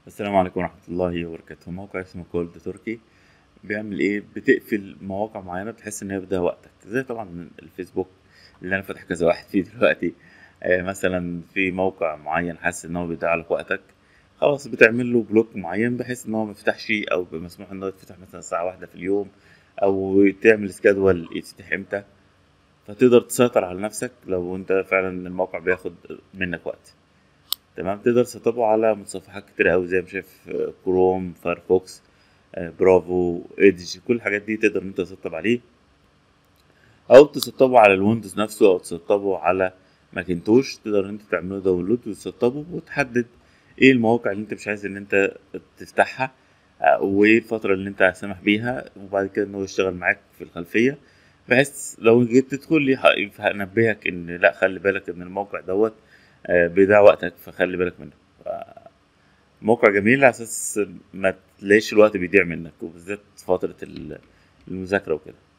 السلام عليكم ورحمة الله وبركاته موقع اسمه كولد تركي بيعمل ايه بتقفل مواقع معينة بتحس ان هي بتضيع وقتك زي طبعا الفيسبوك اللي انا فاتح كذا واحد فيه دلوقتي آه مثلا في موقع معين حاسس ان هو بيضيع لك وقتك خلاص بتعمل له بلوك معين بحيث ان هو ما يفتحش او مسموح ان هو يتفتح مثلا ساعة واحدة في اليوم او تعمل سكادول يتفتح امتى فتقدر تسيطر على نفسك لو انت فعلا الموقع بياخد منك وقت تمام تقدر تسطبه على متصفحات كتير أوي زي ما شايف آه، كروم فايرفوكس آه، برافو ايدج كل الحاجات دي تقدر ان انت تسطب عليه او تسطبه على الويندوز نفسه او تسطبه على ماكنتوش تقدر ان انت تعمله داونلود وتسطبه وتحدد ايه المواقع اللي انت مش عايز ان انت تفتحها آه، وايه الفترة اللي انت هتسمح بيها وبعد كده ان هو يشتغل معاك في الخلفية بحيث لو جيت تدخل يح- هنبهك ان لا خلي بالك ان الموقع دوت آه، بيضيع وقتك فخلي بالك منه ف- موقع جميل على اساس ما تلاقيش الوقت بيضيع منك وبالذات فترة ال- المذاكرة وكده